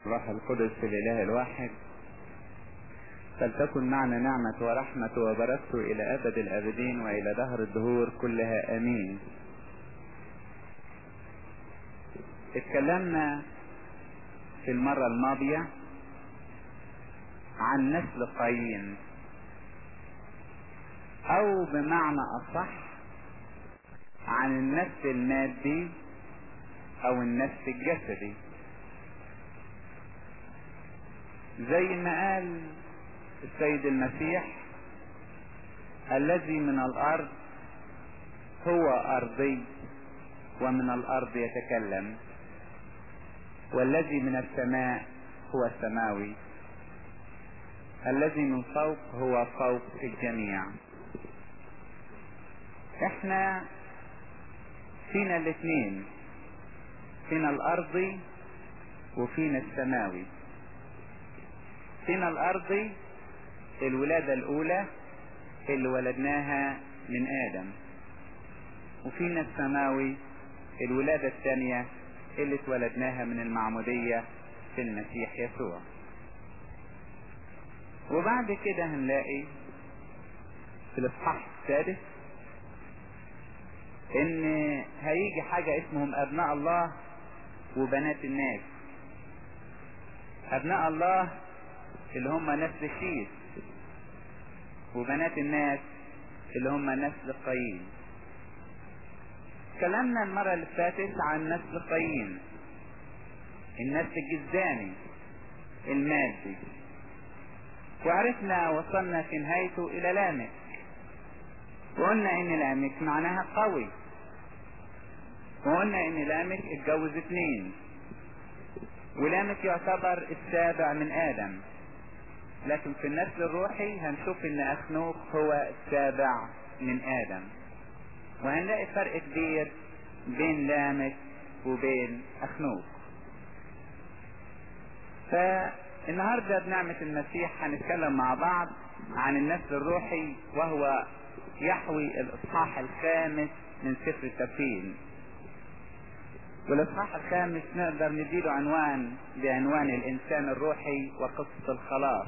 الروح القدس الإله الواحد فلتكن معنا نعمة ورحمة وبركته إلى أبد الأبدين وإلى دهر الدهور كلها آمين اتكلمنا في المرة الماضية عن نسل قايين أو بمعنى أصح عن النسل المادي أو النسل الجسدي زي ما قال السيد المسيح الذي من الارض هو ارضي ومن الارض يتكلم والذي من السماء هو سماوي الذي من فوق هو فوق الجميع احنا فينا الاثنين فينا الارضي وفينا السماوي فينا الارضي الولادة الاولى اللي ولدناها من ادم وفينا السماوي الولادة الثانية اللي اتولدناها من المعمودية في المسيح يسوع وبعد كده هنلاقي في الاصحاح السادس ان هيجي حاجة اسمهم ابناء الله وبنات الناس ابناء الله اللي هم نسل شيث وبنات الناس اللي هم نسل قايين كلامنا المرة اللي فاتت عن نسل قايين النسل الجزاني المادي وعرفنا وصلنا في نهايته الى لامك وقلنا ان لامك معناها قوي وقلنا ان لامك اتجوز اتنين ولامك يعتبر السابع من ادم لكن في النسل الروحي هنشوف ان اخنوخ هو السابع من ادم وهنلاقي فرق كبير بين لامك وبين اخنوخ فالنهاردة بنعمة المسيح هنتكلم مع بعض عن النسل الروحي وهو يحوي الاصحاح الخامس من سفر التكوين والاصحاح الخامس نقدر نديله عنوان بعنوان الانسان الروحي وقصة الخلاص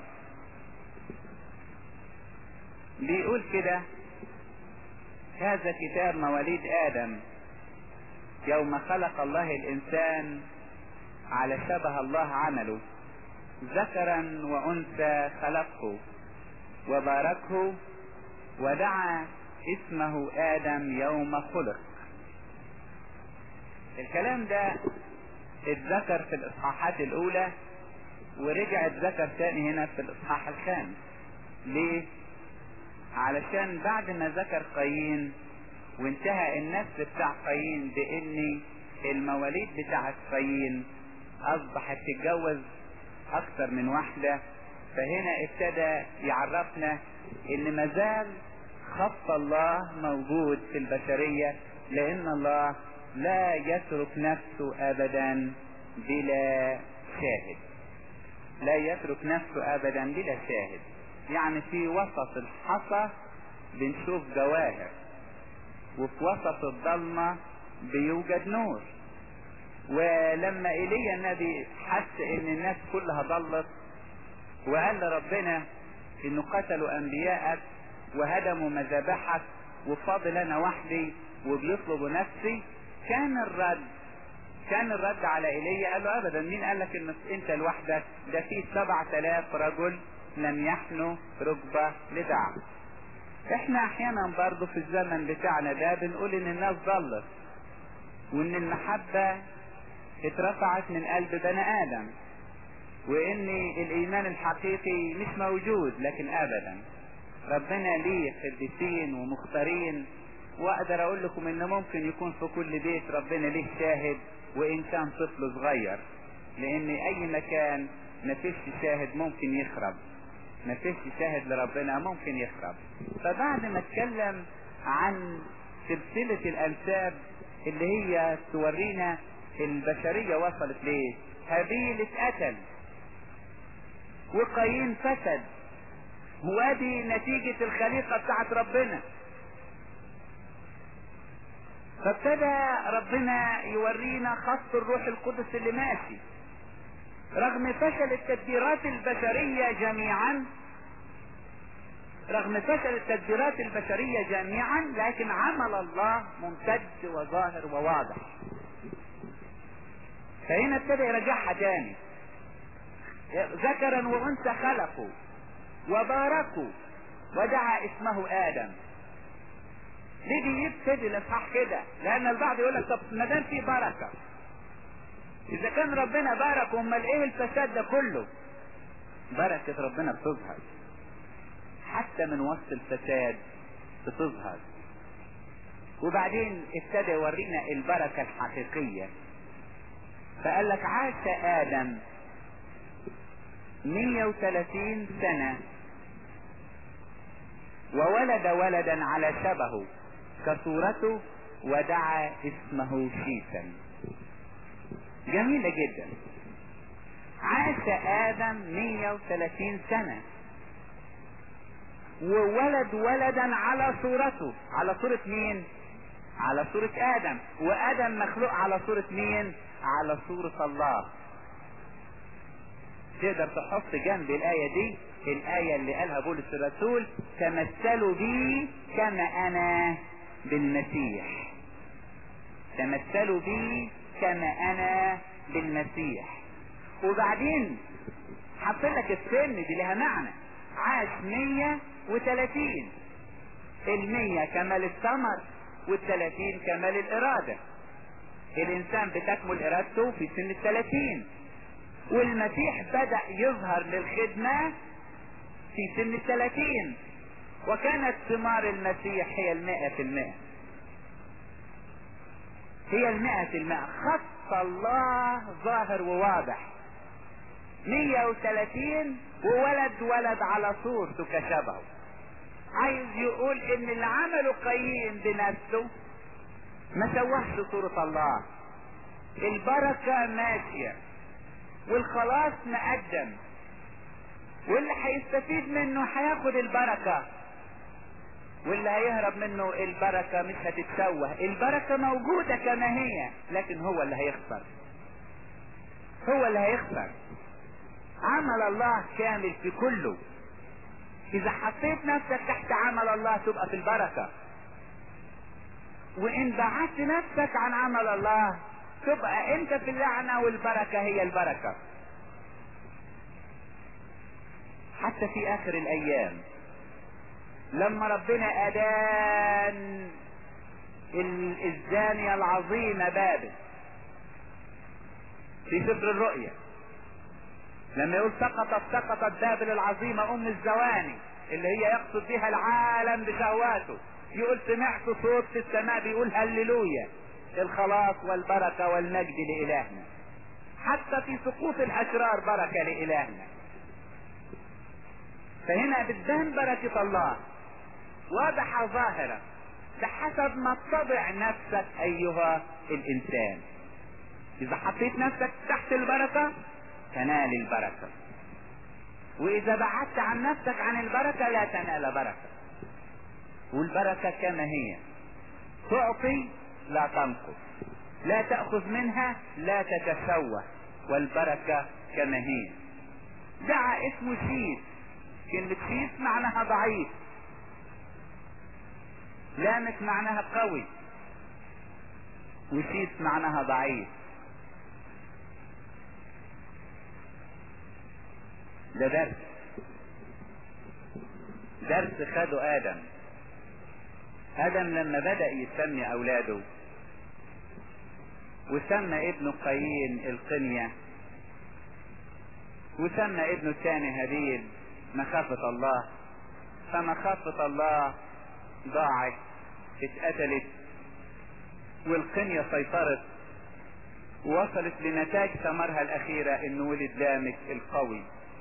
بيقول كده هذا كتاب مواليد ادم يوم خلق الله الانسان على شبه الله عمله ذكرا وانثى خلقه وباركه ودعا اسمه ادم يوم خلق الكلام ده اتذكر في الاصحاحات الاولى ورجع اتذكر تاني هنا في الاصحاح الخامس ليه علشان بعد ما ذكر قايين وانتهى النسل بتاع قايين بان المواليد بتاعت قايين اصبحت تتجوز اكثر من واحدة فهنا ابتدى يعرفنا ان مازال خط الله موجود في البشرية لان الله لا يترك نفسه ابدا بلا شاهد لا يترك نفسه ابدا بلا شاهد يعني في وسط الحصى بنشوف جواهر وفي وسط الضلمة بيوجد نور ولما ايليا النبي حس ان الناس كلها ضلت وقال لربنا انه قتلوا انبياءك وهدموا مذابحك وفاضل انا وحدي وبيطلبوا نفسي كان الرد كان الرد على ايليا قال له ابدا مين قال لك ان انت لوحدك ده في سبعة الاف رجل لم يحنوا ركبة لدعم احنا احيانا برضو في الزمن بتاعنا ده بنقول ان الناس ضلت وان المحبة اترفعت من قلب بني ادم وان الايمان الحقيقي مش موجود لكن ابدا ربنا ليه قديسين ومختارين واقدر اقول لكم ان ممكن يكون في كل بيت ربنا ليه شاهد وان كان طفل صغير لان اي مكان ما فيش شاهد ممكن يخرب ما فيش شاهد لربنا ممكن يخرب فبعد ما اتكلم عن سلسلة الانساب اللي هي تورينا البشرية وصلت ليه هابيل اتقتل وقايين فسد وادي نتيجة الخليقة بتاعت ربنا فابتدى ربنا يورينا خط الروح القدس اللي ماشي رغم فشل التدبيرات البشرية جميعا رغم فشل التدبيرات البشرية جميعا لكن عمل الله ممتد وظاهر وواضح فهنا ابتدى يرجعها تاني ذكرا وانثى خلقوا وباركوا ودعا اسمه ادم ليه بيبتدي الاصحاح كده لان البعض يقول لك طب ما دام في بركه اذا كان ربنا بارك امال ايه الفساد ده كله بركه ربنا بتظهر حتى من وسط الفساد بتظهر وبعدين ابتدى يورينا البركه الحقيقيه فقال لك عاش ادم 130 سنة وولد ولدا على شبهه كصورته ودعا اسمه شيثا جميلة جدا عاش آدم 130 سنة وولد ولدا على صورته على صورة مين على صورة آدم وآدم مخلوق على صورة مين على صورة الله تقدر تحط جنب الآية دي الآية اللي قالها بولس الرسول تمثلوا بي كما أنا بالمسيح تمثلوا بي كما أنا بالمسيح وبعدين حط لك السن دي لها معنى عاش 130 المية كمال الثمر والثلاثين كمال الإرادة الإنسان بتكمل إرادته في سن الثلاثين والمسيح بدأ يظهر للخدمة في سن الثلاثين وكانت ثمار المسيح هي المائة في المائة هي المائة في المائة خط الله ظاهر وواضح مية وثلاثين وولد ولد على صورته كشبهه عايز يقول ان اللي عمله قايين بنفسه ما سوحش صورة الله البركة ماشية والخلاص مقدم واللي هيستفيد منه هياخد البركة واللي هيهرب منه البركة مش هتتسوه البركة موجودة كما هي لكن هو اللي هيخسر هو اللي هيخسر عمل الله كامل في كله اذا حطيت نفسك تحت عمل الله تبقى في البركة وان بعدت نفسك عن عمل الله تبقى انت في اللعنة والبركة هي البركة حتى في اخر الايام لما ربنا ادان الزانية العظيمة بابل في سفر الرؤيا لما يقول سقطت سقطت بابل العظيمة ام الزواني اللي هي يقصد بها العالم بشهواته يقول سمعت صوت في السماء بيقول هللويا الخلاص والبركة والمجد لإلهنا حتى في سقوط الأشرار بركة لإلهنا فهنا بتبان بركة الله واضحة ظاهرة بحسب ما تضع نفسك أيها الإنسان إذا حطيت نفسك تحت البركة تنال البركة وإذا بعدت عن نفسك عن البركة لا تنال بركة والبركة كما هي تعطي لا تنقص لا تأخذ منها لا تتسوى والبركة كما هي دعا اسمه شيث كلمة شيث معناها ضعيف لامس معناها قوي وشيث معناها ضعيف ده درس درس خده ادم ادم لما بدأ يسمي اولاده وسمى ابنه قايين القنية وسمى ابنه الثاني هابيل مخافة الله فمخافة الله ضاعت اتقتلت والقنية سيطرت ووصلت لنتاج ثمرها الأخيرة إنه ولد لامك القوي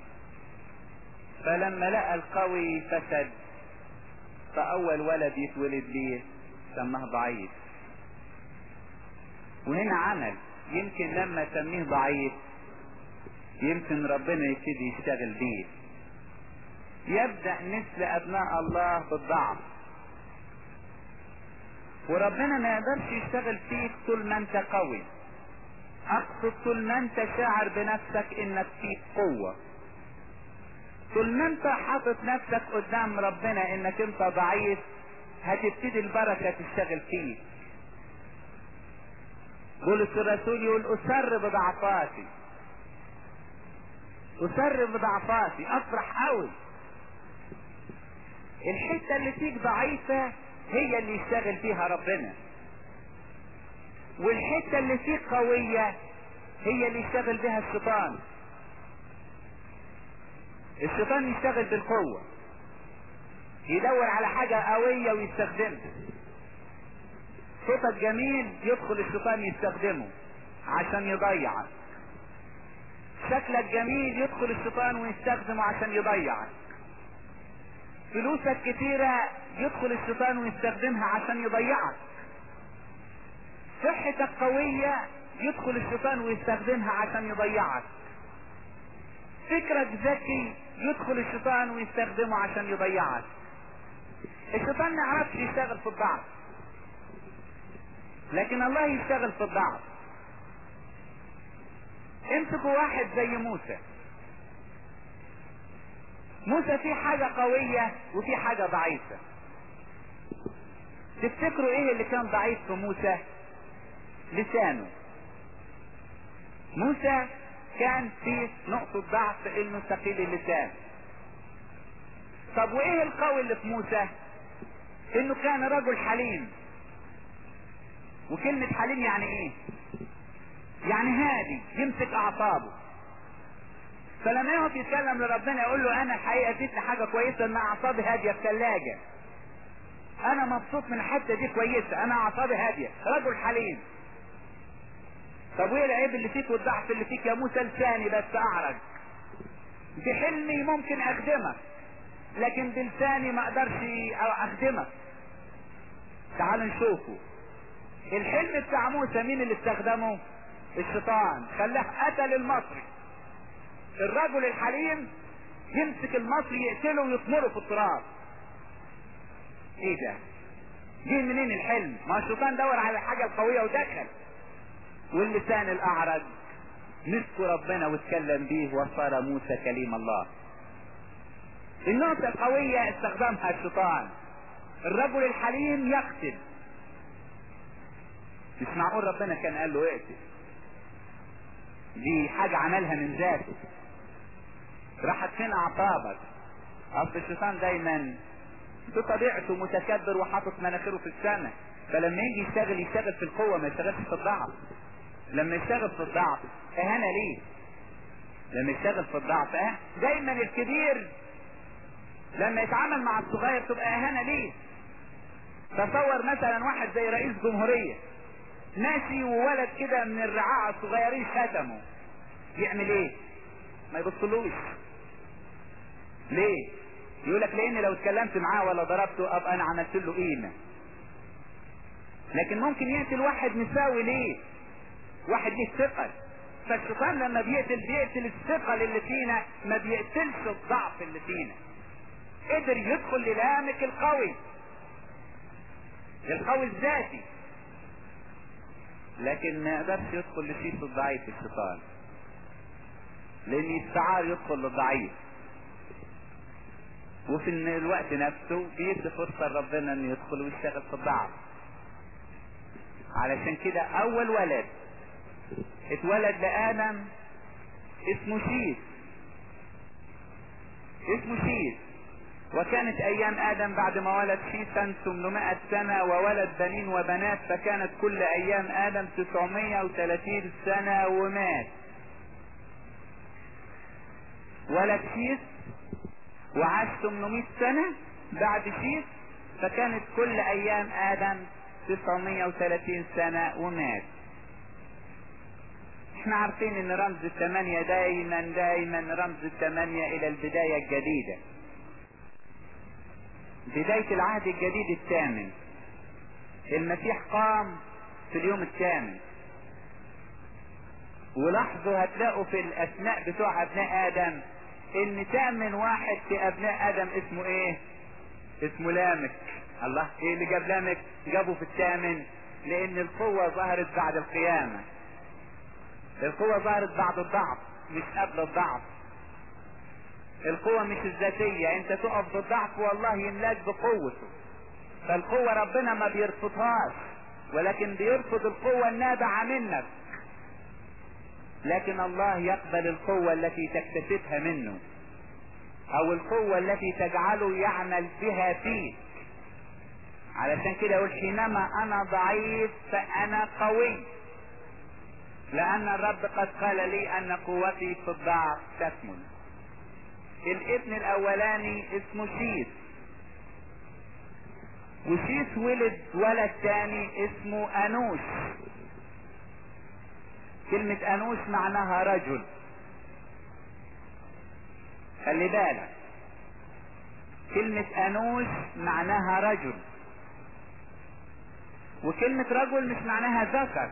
فلما لقى القوي فسد فأول ولد يتولد ليه سماه ضعيف وهنا عمل يمكن لما سميه ضعيف يمكن ربنا يبتدي يشتغل بيه يبدأ مثل أبناء الله بالضعف وربنا ما يقدرش يشتغل فيك طول ما انت قوي اقصد طول ما انت شاعر بنفسك انك فيك قوة طول ما انت حاطط نفسك قدام ربنا انك انت ضعيف هتبتدي البركة تشتغل فيك بولس الرسول يقول اسر بضعفاتي اسر بضعفاتي افرح قوي الحتة اللي فيك ضعيفة هي اللي يشتغل فيها ربنا والحتة اللي فيك قوية هي اللي يشتغل بها الشيطان الشيطان يشتغل بالقوة يدور على حاجة قوية ويستخدمها صوتك جميل يدخل الشيطان يستخدمه عشان يضيعك شكلك جميل يدخل الشيطان ويستخدمه عشان يضيعك فلوسك كتيرة يدخل الشيطان ويستخدمها عشان يضيعك صحتك قوية يدخل الشيطان ويستخدمها عشان يضيعك فكرك ذكي يدخل الشيطان ويستخدمه عشان يضيعك الشيطان ما يعرفش يشتغل في الضعف لكن الله يشتغل في الضعف امسكوا واحد زي موسى موسى في حاجة قوية وفي حاجة ضعيفة تفتكروا ايه اللي كان ضعيف في موسى لسانه موسى كان في نقطة ضعف انه ثقيل اللسان طب وايه القوي اللي في موسى انه كان رجل حليم وكلمة حليم يعني ايه يعني هادي يمسك اعصابه فلما يقف يتكلم لربنا يقول له انا الحقيقه اديت حاجه كويسه ان اعصابي هاديه في ثلاجه انا مبسوط من الحته دي كويسه انا اعصابي هاديه رجل حليم طب وايه العيب اللي فيك والضعف اللي فيك يا موسى لساني بس اعرج بحلمي ممكن اخدمك لكن بلساني ما اقدرش اخدمك تعال نشوفه الحلم بتاع موسى مين اللي استخدمه الشيطان خلاه قتل المصري الرجل الحليم يمسك المصري يقتله ويطمره في التراب ايه ده جه منين الحلم ما الشيطان دور على الحاجة القوية ودخل واللسان الاعرج مسكوا ربنا واتكلم بيه وصار موسى كليم الله النقطة القوية استخدمها الشيطان الرجل الحليم يقتل مش معقول ربنا كان قال له اقتل دي حاجة عملها من ذاته راحت فين اعصابك اصل الشيطان دايما بطبيعته متكبر وحاطط مناخيره في السماء فلما يجي يشتغل يشتغل في القوة ما يشتغلش في الضعف لما يشتغل في الضعف اهانة ليه لما يشتغل في الضعف اه دايما الكبير لما يتعامل مع الصغير تبقى اهانة ليه تصور مثلا واحد زي رئيس جمهورية ماشي وولد كده من الرعاع الصغيرين شتمه يعمل ايه ما يبصلوش ليه يقول لك لاني لو اتكلمت معاه ولا ضربته ابقى انا عملت له قيمه لكن ممكن يقتل واحد مساوي ليه واحد ليه ثقل فالشيطان لما بيقتل بيقتل الثقل اللي فينا ما بيقتلش الضعف اللي فينا قدر يدخل للامك القوي القوي الذاتي لكن ما يقدرش يدخل لشيء الضعيف الشيطان لان استعار يدخل للضعيف وفي الوقت نفسه بيدي فرصة لربنا انه يدخل ويشتغل في الضعف علشان كده اول ولد اتولد لادم اسمه شيث اسمه شيث وكانت ايام ادم بعد ما ولد شيثا 800 سنة وولد بنين وبنات فكانت كل ايام ادم 930 سنة ومات ولد شيث وعاش 800 سنة بعد شيث فكانت كل ايام ادم 930 سنة ومات احنا عارفين ان رمز الثمانية دايما دايما رمز الثمانية الى البداية الجديدة بداية العهد الجديد الثامن المسيح قام في اليوم الثامن ولاحظوا هتلاقوا في الاسماء بتوع ابناء ادم ان تامن واحد في ابناء ادم اسمه ايه اسمه لامك الله ايه اللي جاب لامك جابه في الثامن لان القوة ظهرت بعد القيامة القوة ظهرت بعد الضعف مش قبل الضعف القوة مش الذاتية انت تقف بالضعف والله يملاك بقوته فالقوة ربنا ما بيرفضهاش ولكن بيرفض القوة النابعة منك لكن الله يقبل القوة التي تكتسبها منه او القوة التي تجعله يعمل بها فيك علشان كده يقول حينما انا ضعيف فانا قوي لان الرب قد قال لي ان قوتي في الضعف تكمن الابن الاولاني اسمه شيث وشيث ولد ولد تاني اسمه انوش كلمة انوش معناها رجل خلي بالك كلمة انوش معناها رجل وكلمة رجل مش معناها ذكر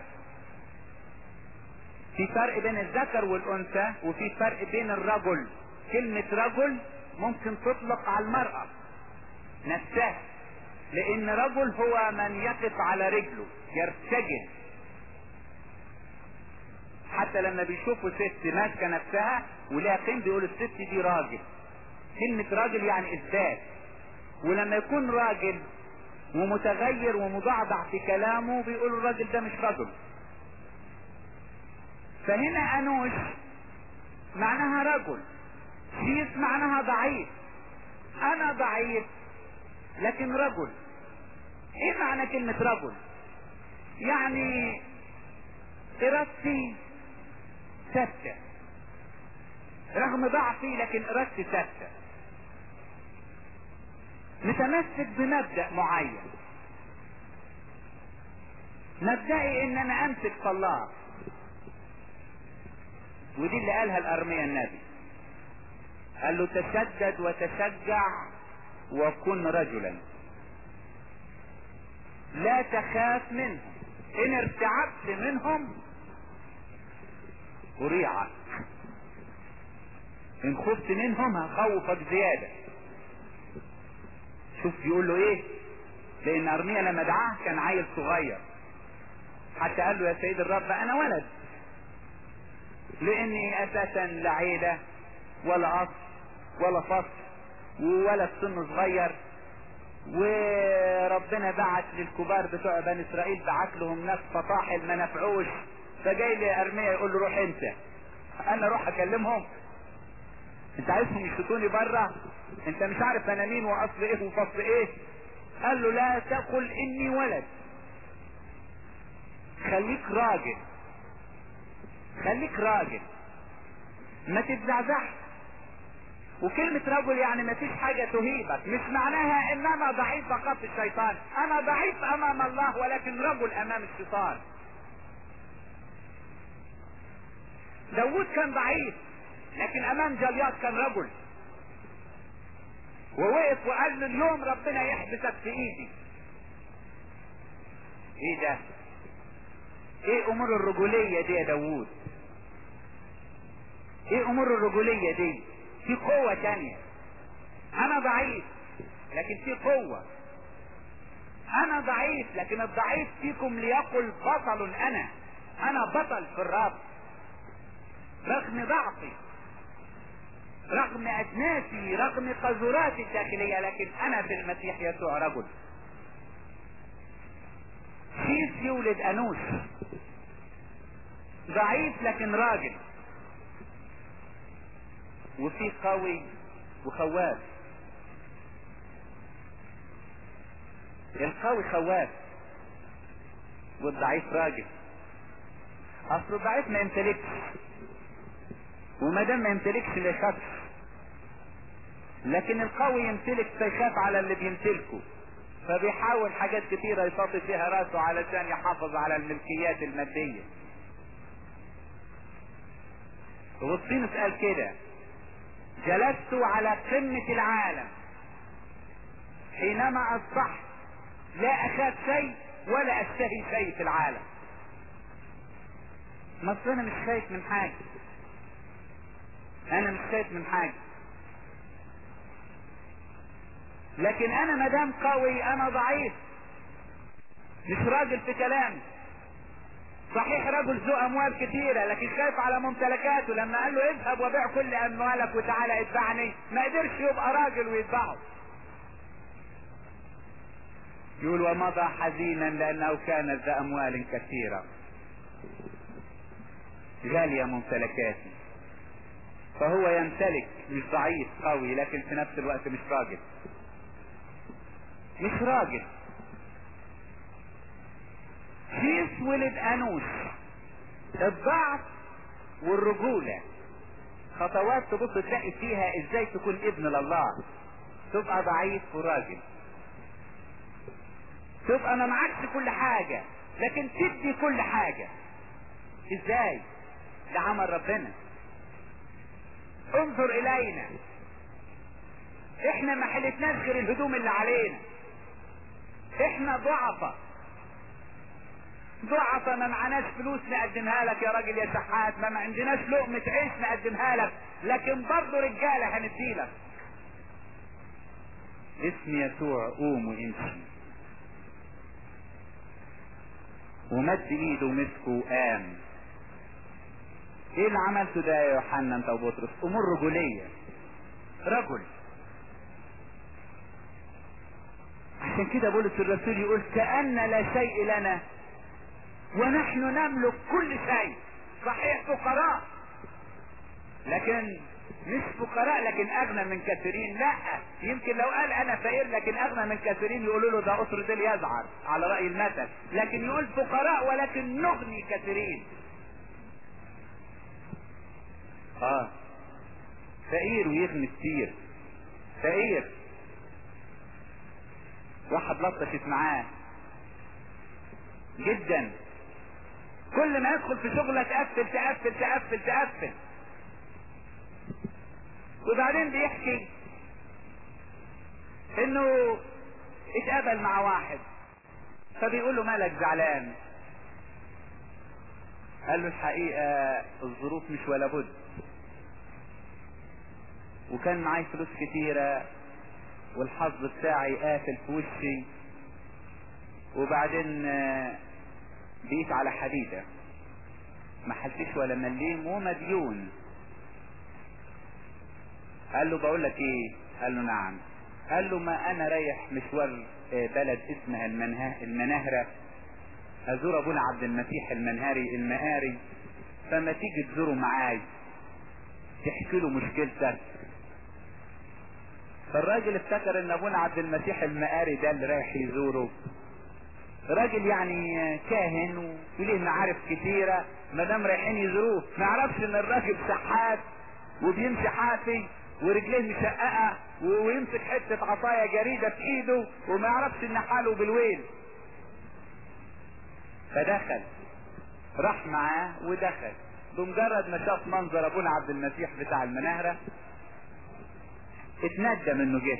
في فرق بين الذكر والانثى وفي فرق بين الرجل كلمة رجل ممكن تطلق على المرأة نفسها لان رجل هو من يقف على رجله يرتجل حتى لما بيشوفوا ست ماسكة نفسها ولها قيم بيقولوا الست دي راجل كلمة راجل يعني اثبات ولما يكون راجل ومتغير ومضعضع في كلامه بيقولوا الراجل ده مش رجل فهنا انوش معناها رجل شيس معناها ضعيف انا ضعيف لكن رجل ايه معنى كلمة رجل يعني ارادتي ثابتة رغم ضعفي لكن ارادتي ثابتة متمسك بمبدأ معين مبدئي ان انا امسك في الله ودي اللي قالها الارمية النبي قال له تشدد وتشجع وكن رجلا لا تخاف منهم ان ارتعبت منهم اريعك ان خفت منهم هخوفك زيادة شوف يقول له ايه لان ارميا لما دعاه كان عيل صغير حتى قال له يا سيد الرب انا ولد لاني اساسا لا عيلة ولا اصل ولا فصل ولا سن صغير وربنا بعت للكبار بتوع بني اسرائيل بعت لهم ناس فطاحل ما نفعوش فجاي لي ارميا يقول له روح انت انا اروح اكلمهم انت عايزهم يشتوني بره انت مش عارف انا مين واصل ايه وفصل ايه قال له لا تقل اني ولد خليك راجل خليك راجل ما تتزعزعش وكلمة رجل يعني ما فيش حاجة تهيبك مش معناها ان انا ضعيف فقط الشيطان انا ضعيف امام الله ولكن رجل امام الشيطان داود كان ضعيف لكن امام جليات كان رجل ووقف وقال له اليوم ربنا يحبسك في ايدي ايه ده ايه امور الرجولية دي يا داوود ايه امور الرجولية دي في قوة تانية انا ضعيف لكن في قوة انا ضعيف لكن الضعيف فيكم ليقل بطل انا انا بطل في الرب رغم ضعفي رغم ادناسي رغم قذوراتي الداخلية لكن انا في المسيح يسوع رجل شيس يولد انوش ضعيف لكن راجل وفي قوي وخواف القوي خواف والضعيف راجل اصل الضعيف ما يمتلكش وما دام ما يمتلكش ما يخافش لكن القوي يمتلك فيخاف على اللي بيمتلكه فبيحاول حاجات كتيرة يصطي فيها راسه علشان يحافظ على الملكيات المادية اغسطينوس قال كده جلست على قمة العالم حينما اصبحت لا اخاف شيء ولا اشتهي شيء في العالم ما انا مش خايف من حاجة انا مش خايف من حاجة لكن انا مدام قوي انا ضعيف مش راجل في كلامي صحيح رجل ذو اموال كثيرة لكن خايف على ممتلكاته لما قال له اذهب وبيع كل اموالك وتعالى اتبعني ما قدرش يبقى راجل ويتبعه يقول ومضى حزينا لانه كان ذا اموال كثيرة غالية ممتلكاتي فهو يمتلك مش ضعيف قوي لكن في نفس الوقت مش راجل مش راجل شيس ولد انوس الضعف والرجولة خطوات تبص تلاقي فيها ازاي تكون ابن لله تبقى ضعيف وراجل تبقى ما معكش كل حاجة لكن تدي كل حاجة ازاي ده عمل ربنا انظر الينا احنا ما حلتناش غير الهدوم اللي علينا احنا ضعفة ضعفة ما معناش فلوس نقدمها لك يا راجل يا شحات ما, ما عندناش لقمة عيش نقدمها لك لكن برضه رجالة هنديلك اسم يسوع قوم وامشي ومد ايده ومسكه وقام ايه اللي عملته ده يا يوحنا انت وبطرس امور رجولية رجل عشان كده بولس الرسول يقول كأن لا شيء لنا ونحن نملك كل شيء صحيح فقراء لكن مش فقراء لكن اغنى من كثيرين لا يمكن لو قال انا فقير لكن اغنى من كثيرين يقولوا له ده قطر ديل يزعر على رأي المثل لكن يقول فقراء ولكن نغني كثيرين اه فقير ويغني كتير فقير واحد لطشت معاه جدا كل ما يدخل في شغله تقفل تقفل تقفل تقفل وبعدين بيحكي انه اتقابل مع واحد فبيقول له مالك زعلان قال له الحقيقة الظروف مش ولا بد وكان معاي فلوس كتيرة والحظ بتاعي قافل في وشي وبعدين بقيت على حديدة ما حلتش ولا مليم ومديون قال له بقول لك ايه قال له نعم قال له ما انا رايح مشوار بلد اسمها المنها المناهرة ازور ابونا عبد المسيح المنهاري المقاري فما تيجي تزوره معاي تحكي له مشكلتك فالراجل افتكر ان ابونا عبد المسيح المقاري ده اللي رايح يزوره راجل يعني كاهن وليه معارف كتيرة ما دام رايحين يزوروه ما يعرفش ان الراجل شحات وبيمشي حافي ورجليه مشققة ويمسك حتة عصاية جريدة في ايده وما يعرفش ان حاله بالويل فدخل راح معاه ودخل بمجرد ما شاف منظر ابونا عبد المسيح بتاع المناهرة اتندم انه جه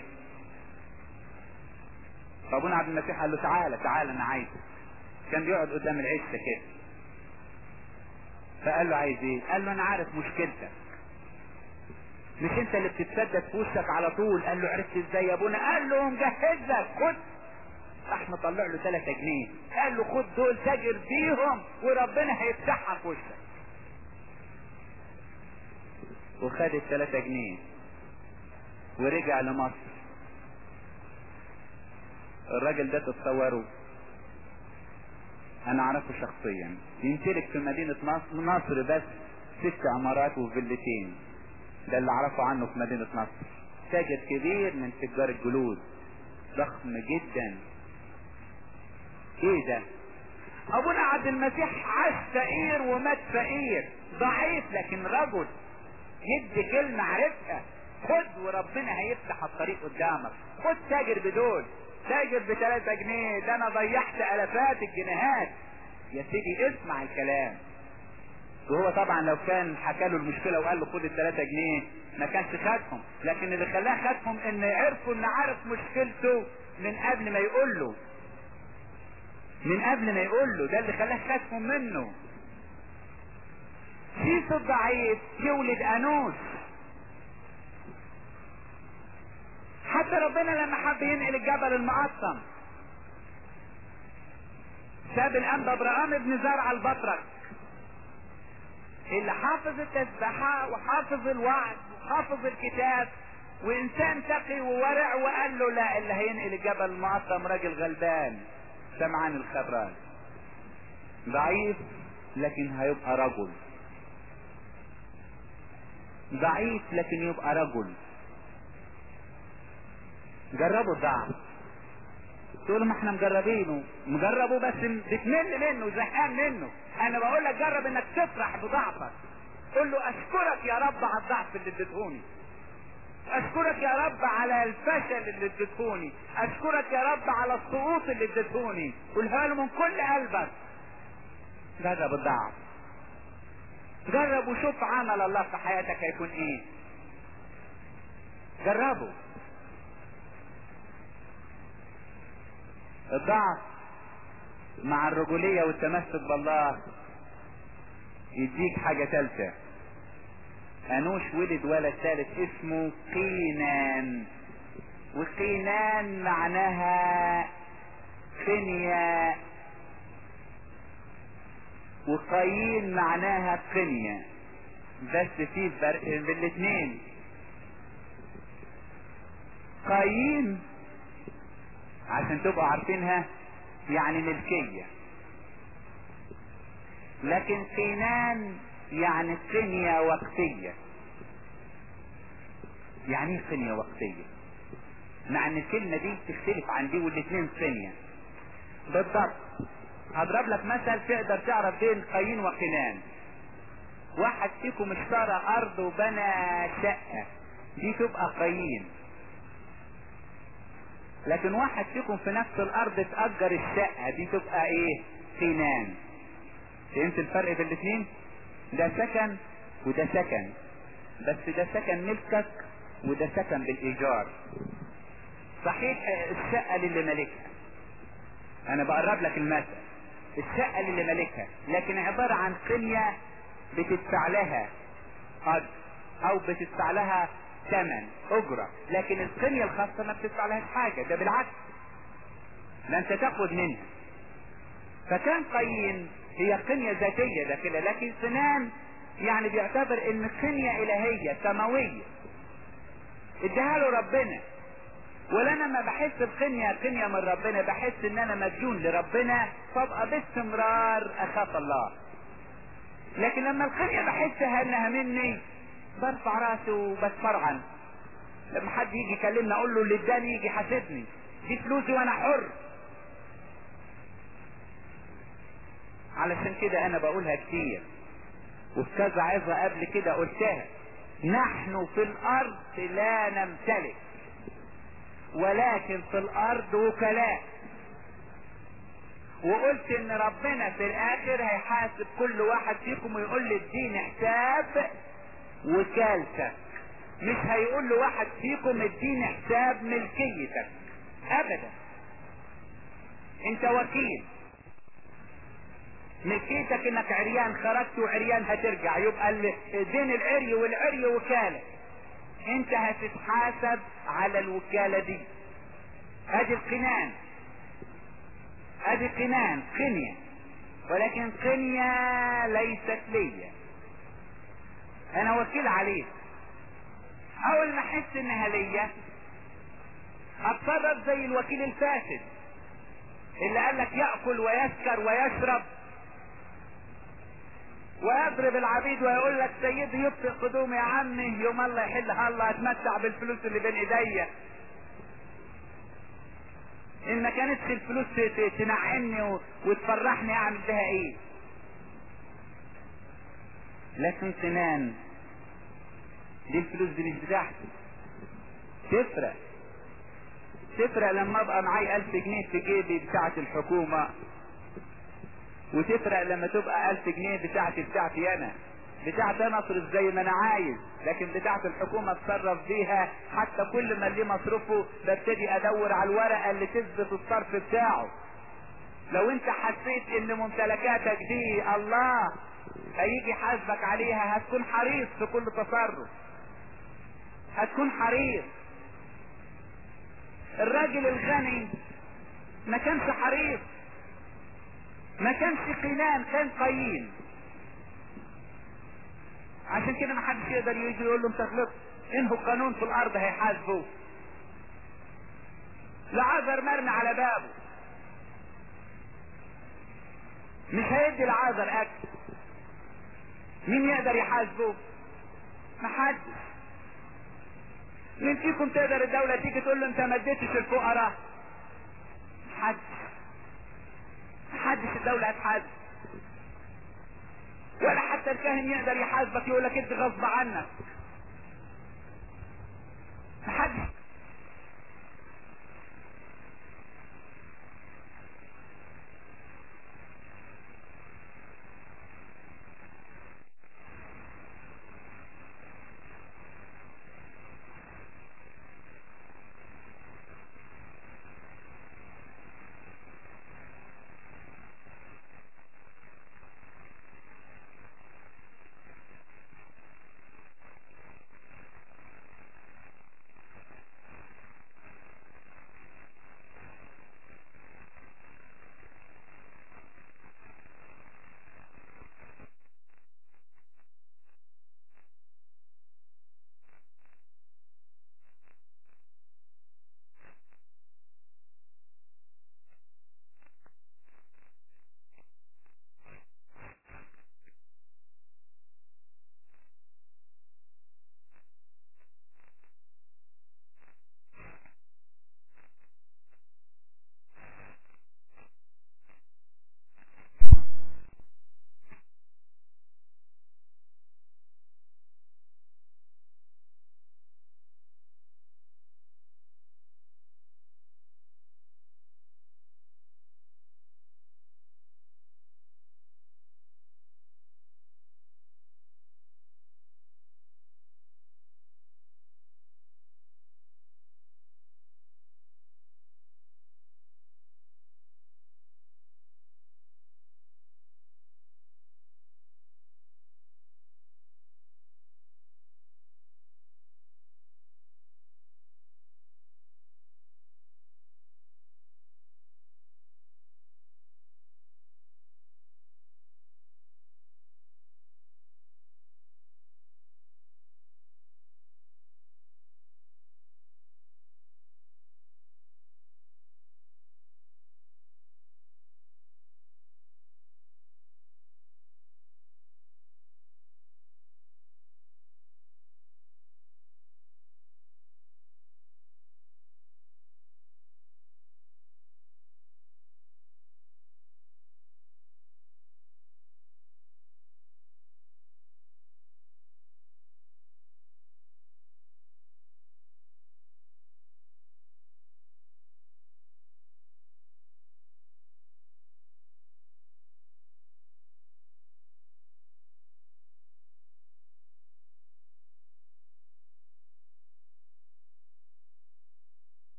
فابونا عبد المسيح قال له تعالى تعالى انا عايزك كان بيقعد قدام العشه كده فقال له عايز ايه قال له انا عارف مشكلتك مش انت اللي بتتسدد في وشك على طول قال له عرفت ازاي يا ابونا قال له مجهز لك خد راح مطلع له 3 جنيه قال له خد دول تاجر بيهم وربنا هيفتحها في وشك وخد ال 3 جنيه ورجع لمصر الراجل ده تتصوروا انا اعرفه شخصيا يمتلك في مدينة مصر, مصر بس ست عمارات وفيلتين ده اللي اعرفه عنه في مدينة مصر تاجر كبير من تجار الجلود ضخم جدا ايه ده ابونا عبد المسيح عاش فقير ومات فقير ضعيف لكن رجل يدي كلمة عرفها خد وربنا هيفتح الطريق قدامك خد تاجر بدول تاجر بثلاثة جنيه ده انا ضيعت الافات الجنيهات يا سيدي اسمع الكلام وهو طبعا لو كان حكى له المشكله وقال له خد الثلاثة جنيه ما كانش خدهم لكن اللي خلاه خدهم ان عرفوا ان عارف مشكلته من قبل ما يقول له من قبل ما يقول له ده اللي خلاه خدهم منه شيس الضعيف يولد انوس حتى ربنا لما حب ينقل الجبل المقطم ساب الانبا ابراهام ابن زرع البطرك اللي حافظ التسبحة وحافظ الوعد وحافظ الكتاب وانسان تقي وورع وقال له لا اللي هينقل الجبل المقطم راجل غلبان سمعان الخبران ضعيف لكن هيبقى رجل ضعيف لكن يبقى رجل جربوا الضعف تقول ما احنا مجربينه مجربه بس بتمل منه زهقان منه انا بقول لك جرب انك تفرح بضعفك قول له اشكرك يا رب على الضعف اللي اديتهوني اشكرك يا رب على الفشل اللي اديتهوني اشكرك يا رب على السقوط اللي اديتهوني قولها له من كل قلبك جرب الضعف جرب وشوف عمل الله في حياتك هيكون ايه جربه الضعف مع الرجولية والتمسك بالله يديك حاجة ثالثة انوش ولد ولد ثالث اسمه قينان وقينان معناها قنية وقايين معناها قنية بس في فرق بين الاثنين قايين عشان تبقوا عارفينها يعني ملكية لكن قينان يعني قنية وقتية يعني ايه قنية وقتية مع ان الكلمة دي تختلف عن دي والاثنين قنية بالضبط هضرب لك مثل تقدر تعرف بين قايين وقنان واحد فيكم اشترى ارض وبنى شقة دي تبقى قايين لكن واحد فيكم في نفس الارض تأجر الشقة دي تبقى ايه قينان فهمت الفرق بين الاثنين ده سكن وده سكن بس ده سكن ملكك وده سكن بالايجار صحيح الشقة للي مالكها انا بقرب لك المثل الشقة للي مالكها لكن عبارة عن قنية بتدفع لها اجر او بتدفع لها ثمن اجرة لكن القنية الخاصة ما بتدفع لهاش حاجة ده بالعكس ده انت تاخد منها فكان قايين هي قنية ذاتية داخلها لكن سنان يعني بيعتبر ان قنية الهية سماوية اديها له ربنا ولا انا ما بحس بقنية قنية من ربنا بحس ان انا مديون لربنا فابقى باستمرار اخاف الله لكن لما القنية بحسها انها مني برفع راسي وبتفرعن لما حد يجي يكلمني اقول له اللي اداني يجي حاسبني دي فلوسي وانا حر علشان كده انا بقولها كتير وفي كذا عظة قبل كده قلتها نحن في الارض لا نمتلك ولكن في الارض وكلاء وقلت ان ربنا في الاخر هيحاسب كل واحد فيكم ويقول لي اديني حساب وكالتك مش هيقول لواحد فيكم اديني حساب ملكيتك ابدا انت وكيل ملكيتك انك عريان خرجت وعريان هترجع يبقى دين العري والعري وكالة انت هتتحاسب على الوكالة دي ادي القنان ادي قنان قنية ولكن قنية ليست ليا انا وكيل عليك اول ما احس انها ليا اتصرف زي الوكيل الفاسد اللي قال لك ياكل ويسكر ويشرب ويضرب العبيد ويقول لك سيدي يبطئ قدوم يا عمي يوم الله يحلها الله اتمتع بالفلوس اللي بين ايديا ان ما كانتش الفلوس تنعمني وتفرحني اعمل بها ايه لكن سنان دي الفلوس دي مش بتاعتي تفرق تفرق لما ابقى معاي الف جنيه في جيبي بتاعت الحكومة وتفرق لما تبقى الف جنيه بتاعتي بتاعتي انا بتاعتي انا اصرف زي ما انا عايز لكن بتاعت الحكومة اتصرف بيها حتى كل ما اللي مصروفه ببتدي ادور على الورقة اللي تثبت الصرف بتاعه لو انت حسيت ان ممتلكاتك دي الله هيجي حاسبك عليها هتكون حريص في كل تصرف هتكون حريص الراجل الغني ما كانش حريص ما كانش قينان كان قايين عشان كده ما حدش يقدر يجي يقول له انت غلطت انهوا القانون في الارض هيحاسبه لعذر مرمي على بابه مش هيدي لعازر اكل مين يقدر يحاسبه محدش مين فيكم تقدر الدولة تيجي تقول له انت ما اديتش الفقراء محدش محدش الدولة هتحاسب ولا حتى الكاهن يقدر يحاسبك يقول لك انت غصب عنك محدش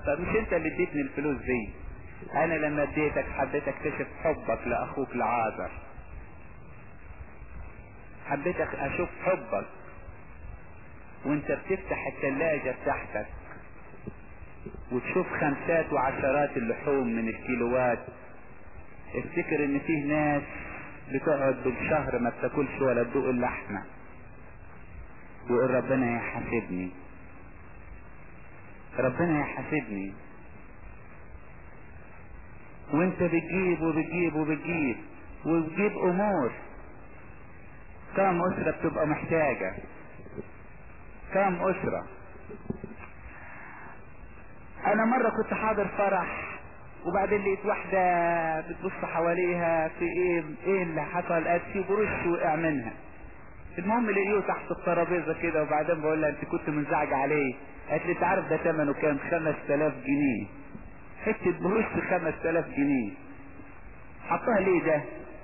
طب مش انت اللي اديتني الفلوس دي انا لما اديتك حبيت اكتشف حبك لاخوك لعازر حبيت اشوف حبك وانت بتفتح الثلاجة بتاعتك وتشوف خمسات وعشرات اللحوم من الكيلوات افتكر ان فيه ناس بتقعد بالشهر ما بتاكلش ولا تدوق اللحمة ويقول ربنا يحاسبني ربنا يحاسبني وانت بتجيب وبتجيب وبتجيب وبتجيب امور كم اسرة بتبقى محتاجة كم اسرة انا مرة كنت حاضر فرح وبعدين لقيت واحدة بتبص حواليها في ايه ايه اللي حصل قالت في برش وقع منها المهم لقيه تحت الترابيزة كده وبعدين بقول لها انت كنت منزعج عليه قالت لي انت عارف ده ثمنه كام 5000 جنيه حتة بروش ب 5000 جنيه حطها ليه ده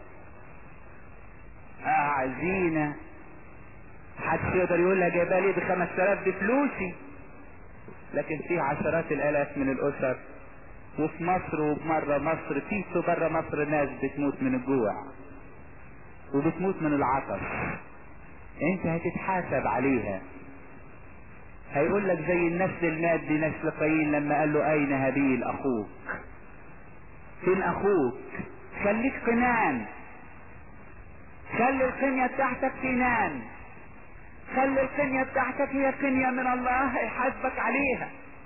اه زينة محدش يقدر يقول لها جايبها ليه ب 5000 دي فلوسي لكن في عشرات الالاف من الاسر وفي مصر وبمرة مصر في في بره مصر ناس بتموت من الجوع وبتموت من العطش انت هتتحاسب عليها هيقول لك زي النسل المادي نسل قايين لما قال له اين هابيل اخوك فين اخوك خليك قنان خلي القنية بتاعتك قنان خلي القنية بتاعتك هي قنية من الله هيحاسبك عليها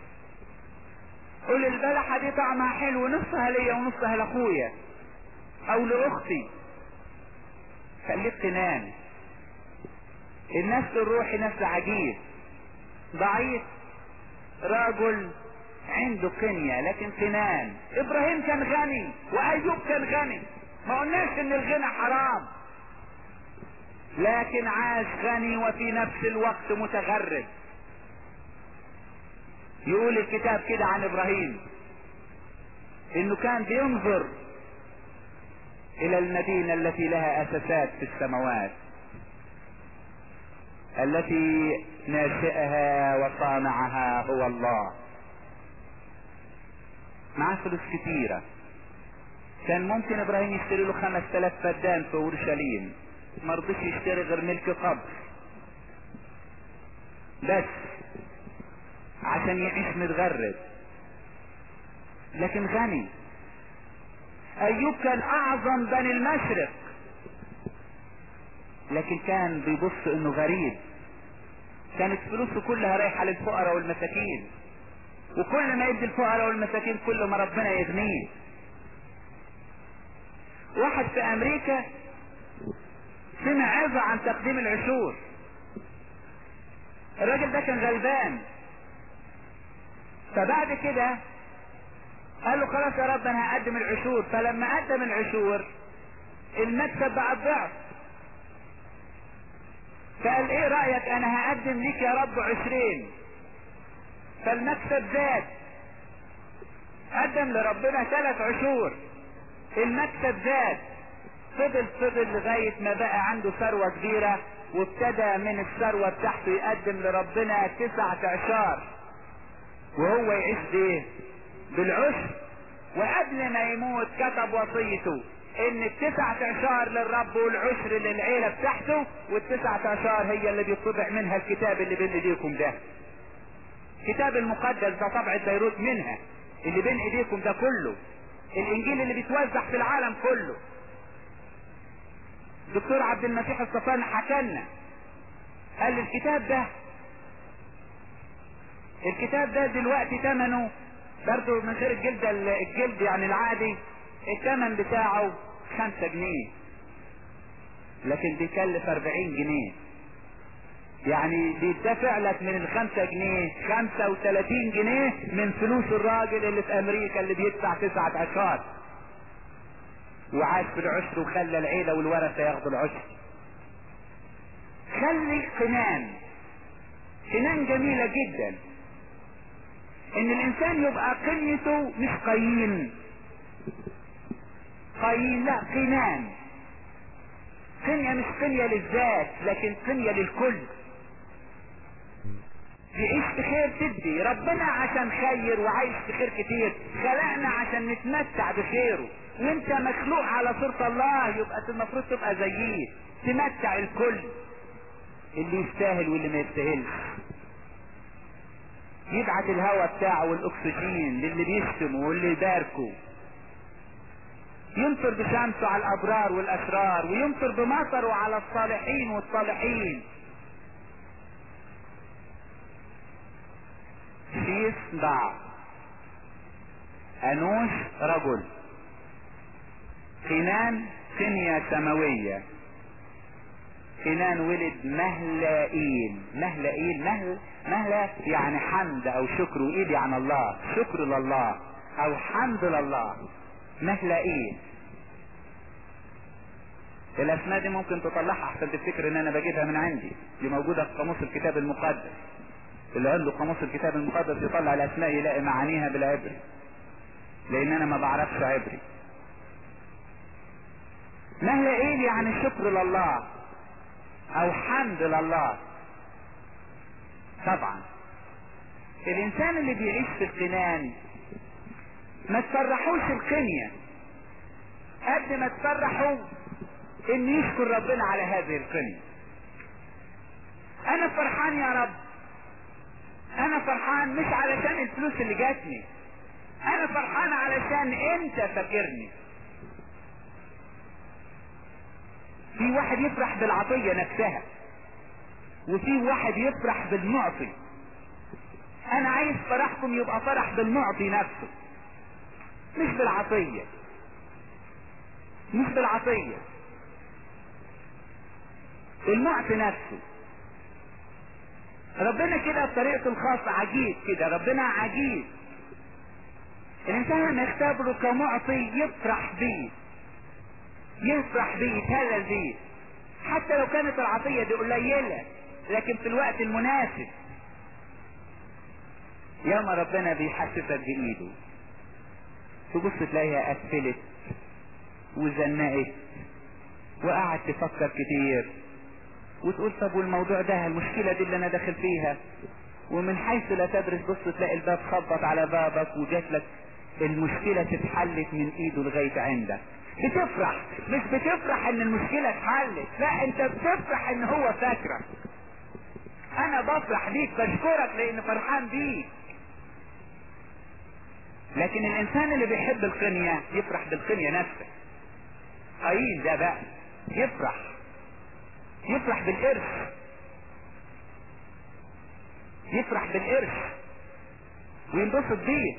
قول البلحة دي طعمها حلو نصها ليا ونصها لاخويا او لاختي خليك قنان النسل الروحي نسل عجيب ضعيف رجل عنده قنية لكن قنان ابراهيم كان غني وايوب كان غني ما قلناش ان الغنى حرام لكن عاش غني وفي نفس الوقت متغرب يقول الكتاب كده عن ابراهيم انه كان بينظر الى المدينة التي لها اساسات في السماوات التي ناشئها وصانعها هو الله معاه فلوس كتيرة كان ممكن ابراهيم يشتري له خمس تلاف فدان في اورشليم ما رضيش يشتري غير ملك قبر بس عشان يعيش متغرب لكن غني ايوب كان اعظم بني المشرق لكن كان بيبص انه غريب كانت فلوسه كلها رايحة للفقراء والمساكين وكل ما يدي الفقراء والمساكين كل ما ربنا يغنيه واحد في امريكا سمع عظة عن تقديم العشور الراجل ده كان غلبان فبعد كده قال له خلاص يا رب انا هقدم العشور فلما قدم العشور المكسب بقى الضعف فقال ايه رأيك انا هقدم ليك يا رب عشرين فالمكسب زاد قدم لربنا ثلاث عشور المكسب زاد فضل فضل لغاية ما بقى عنده ثروة كبيرة وابتدى من الثروة بتاعته يقدم لربنا تسعة عشار وهو يعيش بايه بالعشر وقبل ما يموت كتب وصيته ان التسعة عشار للرب والعشر للعيلة بتاعته والتسعة عشار هي اللي بيطبع منها الكتاب اللي بين ايديكم ده الكتاب المقدس ده طبعة بيروت منها اللي بين ايديكم ده كله الانجيل اللي بيتوزع في العالم كله دكتور عبد المسيح الصفان حكى لنا قال الكتاب ده الكتاب ده دلوقتي ثمنه برضه من غير الجلد الجلد يعني العادي الثمن بتاعه خمسة جنيه لكن بيكلف اربعين جنيه يعني بيدفع لك من الخمسة جنيه خمسة وثلاثين جنيه من فلوس الراجل اللي في امريكا اللي بيدفع تسعة عشر وعاش في العشر وخلى العيلة والورثة ياخدوا العشر خلي قنان قنان جميلة جدا ان الانسان يبقى قنيته مش قيم قيم لا قنان قنية مش قنية للذات لكن قنية للكل يعيش في خير تدي ربنا عشان خير وعايش في خير كتير خلقنا عشان نتمتع بخيره وانت مخلوق على صورة الله يبقى المفروض تبقى زيه تمتع الكل اللي يستاهل واللي ما يستاهلش يبعت الهواء بتاعه والاكسجين للي بيشتمه واللي يباركه يمطر بشمسه على الابرار والاشرار ويمطر بمطره على الصالحين والصالحين شيس ضع انوش رجل قنان قنية سماوية قنان ولد مهلائيل مهلائيل مهل مهلا يعني حمد او شكر وايدي عن الله شكر لله او حمد لله مهلائيل الاسماء دي ممكن تطلعها احسن تفتكر ان انا بجيبها من عندي دي موجودة في قاموس الكتاب المقدس اللي عنده قاموس الكتاب المقدس يطلع الاسماء يلاقي معانيها بالعبري لان انا ما بعرفش عبري مهلائيل يعني شكر لله او حمد لله طبعا الانسان اللي بيعيش في القنان ما تفرحوش القنية قد ما تفرحوا ان يشكر ربنا على هذه القنية انا فرحان يا رب انا فرحان مش علشان الفلوس اللي جاتني انا فرحان علشان انت فاكرني في واحد يفرح بالعطية نفسها وفي واحد يفرح بالمعطي انا عايز فرحكم يبقى فرح بالمعطي نفسه مش بالعطية مش بالعطية المعطي نفسه ربنا كده بطريقته الخاصة عجيب كده ربنا عجيب الانسان لما يختبره كمعطي يفرح بيه يفرح بيه يتهلل بيه حتى لو كانت العطية دي قليلة لكن في الوقت المناسب ياما ربنا بيحسسك بايده تبص تلاقيها قفلت وزنقت وقعد تفكر كتير وتقول طب والموضوع ده المشكلة دي اللي انا داخل فيها ومن حيث لا تدرس بص تلاقي الباب خبط على بابك وجات لك المشكلة اتحلت من ايده لغاية عندك بتفرح مش بتفرح ان المشكلة اتحلت لا انت بتفرح ان هو فاكرك انا بفرح بيك بشكرك لان فرحان بيك لكن الانسان اللي بيحب القنية يفرح بالقنية نفسه قايل ده بقى يفرح يفرح بالقرش يفرح بالقرش وينبسط بيه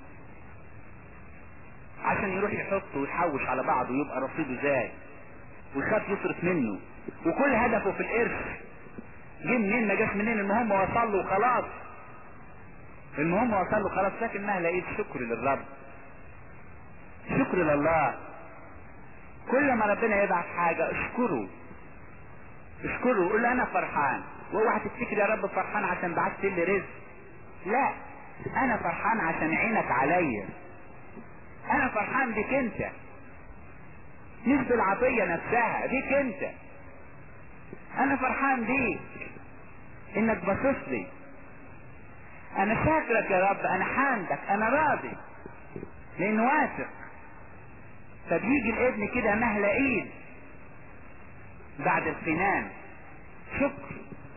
عشان يروح يحطه ويحوش على بعضه ويبقى رصيده زي ويخاف يصرف منه وكل هدفه في القرش جه منين ما جاش منين المهم وصل له وخلاص المهم وصل له خلاص لكن ما لقيت شكر للرب شكر لله كل ما ربنا يبعت حاجة اشكره اشكره قول له انا فرحان واوعى تفتكر يا رب فرحان عشان بعت لي رزق لا انا فرحان عشان عينك عليا انا فرحان بك انت مش بالعطية نفسها بيك انت انا فرحان بيك انك باصص لي انا شاكرك يا رب انا حامدك انا راضي لان واثق فبيجي الابن كده مهلا ايد بعد القنان شكر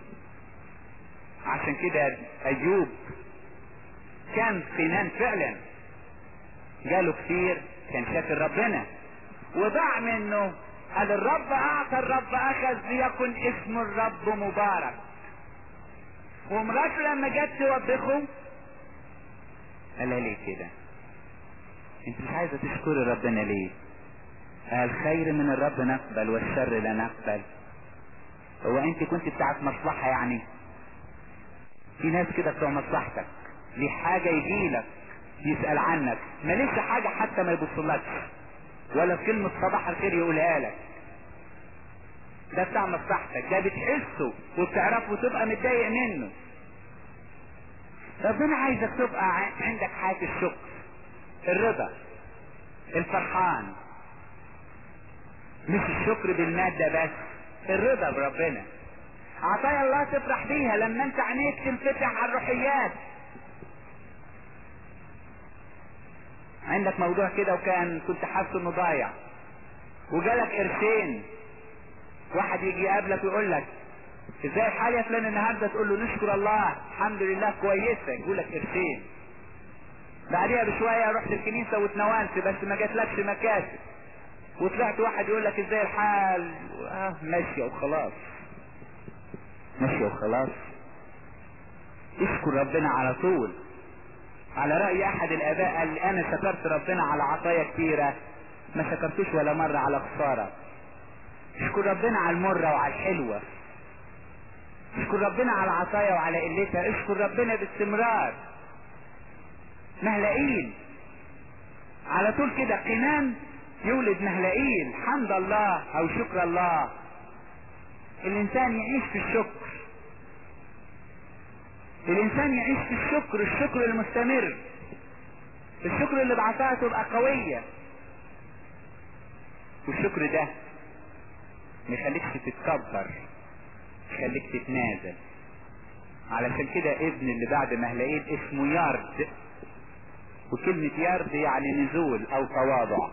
عشان كده ايوب كان قنان فعلا جاله كتير كان شاكر ربنا وضاع منه قال الرب اعطى الرب اخذ ليكن اسم الرب مبارك ومراته لما جت توبخه قال لها ليه كده انت مش عايزه تشكري ربنا ليه قال خير من الرب نقبل والشر لا نقبل هو انت كنت بتاعت مصلحة يعني في ناس كده بتوع مصلحتك ليه حاجة يجيلك يسأل عنك ماليش حاجة حتى ما يبصلكش ولا في كلمة صباح الخير يقولها لك ده بتاع مصلحتك ده بتحسه وبتعرفه وتبقى متضايق منه ربنا عايزك تبقى عندك حاجة الشكر الرضا الفرحان مش الشكر بالمادة بس الرضا بربنا عطايا الله تفرح بيها لما انت عينيك تنفتح على الروحيات عندك موضوع كده وكان كنت حاسس انه ضايع وجالك قرشين واحد يجي يقابلك ويقول لك ازاي الحال يا فلان النهارده تقول له نشكر الله الحمد لله كويسه يقول لك قرشين بعديها بشويه رحت الكنيسه واتناولت بس ما جاتلكش مكاسب وطلعت واحد يقول لك ازاي الحال اه ماشيه وخلاص ماشيه وخلاص اشكر ربنا على طول على رأي احد الاباء قال انا شكرت ربنا على عطايا كتيرة ما شكرتوش ولا مرة على خسارة اشكر ربنا على المرة وعلى الحلوة اشكر ربنا على عطايا وعلى قلتها اشكر ربنا باستمرار مهلقين على طول كده قنان يولد مهلقين حمد الله او شكر الله الانسان يعيش في الشكر الانسان يعيش في الشكر الشكر المستمر الشكر اللي بعطاها تبقى قوية والشكر ده ما يخليكش تتكبر يخليك تتنازل علشان كده ابن اللي بعد ما هلاقيه اسمه يارد وكلمة يارد يعني نزول او تواضع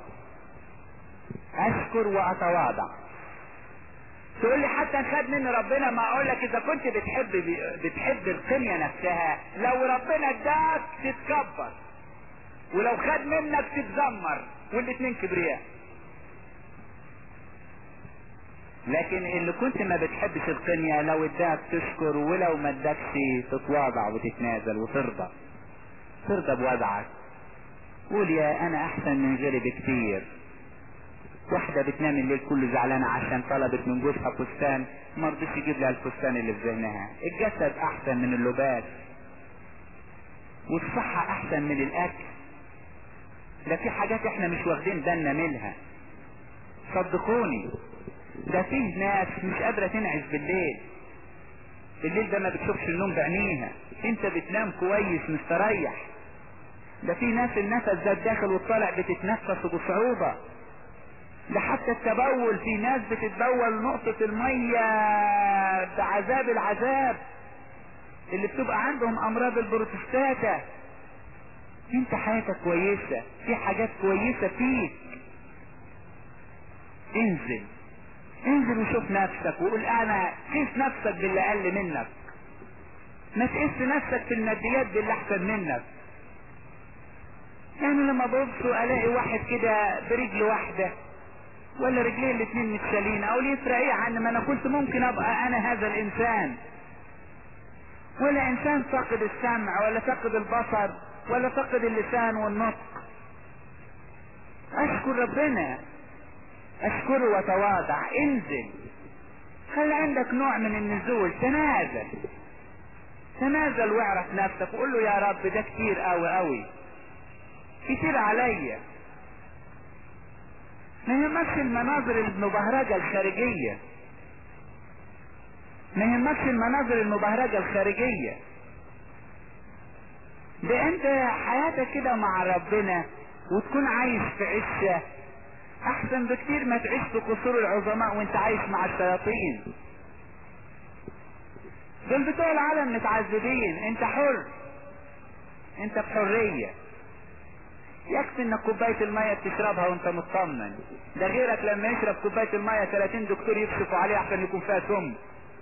اشكر واتواضع تقول لي حتى خد مني ربنا ما اقول لك اذا كنت بتحب بتحب القنية نفسها لو ربنا اداك تتكبر ولو خد منك تتذمر والاتنين كبرياء لكن اللي كنت ما بتحبش القنية لو اداك تشكر ولو ما اداكش تتواضع وتتنازل وترضى ترضى بوضعك قول يا انا احسن من غيري بكتير واحدة بتنام الليل كله زعلانة عشان طلبت من جوزها فستان ما رضيش يجيب لها الفستان اللي في ذهنها الجسد احسن من اللباس والصحة احسن من الاكل ده في حاجات احنا مش واخدين بالنا منها صدقوني ده فيه ناس مش قادرة تنعس بالليل الليل ده ما بتشوفش النوم بعينيها انت بتنام كويس مستريح ده في ناس النفس ده الداخل والطالع بتتنفس بصعوبة ده حتى التبول في ناس بتتبول نقطة المية بعذاب العذاب اللي بتبقى عندهم امراض البروتستاتا انت حياتك كويسة في حاجات كويسة فيك انزل انزل وشوف نفسك وقول انا قيس نفسك باللي اقل منك ما تقيس نفسك في الماديات باللي احسن منك يعني لما ببص الاقي واحد كده برجل واحده ولا رجليه الاتنين متشالين او يفرق ايه عن ما انا كنت ممكن ابقى انا هذا الانسان ولا انسان فقد السمع ولا فقد البصر ولا فقد اللسان والنطق اشكر ربنا اشكره وتواضع انزل خلي عندك نوع من النزول تنازل تنازل واعرف نفسك وقول له يا رب ده كتير قوي قوي كتير عليا ما يهمكش المناظر المبهرجة الخارجية ما يهمكش المناظر المبهرجة الخارجية ده انت حياتك كده مع ربنا وتكون عايش في عشة احسن بكتير ما تعيش في قصور العظماء وانت عايش مع الشياطين دول بتوع العالم متعذبين انت حر انت بحرية يكفي انك كوباية المية بتشربها وانت مطمن ده غيرك لما يشرب كوباية المية 30 دكتور يكشفوا عليه عشان يكون فيها سم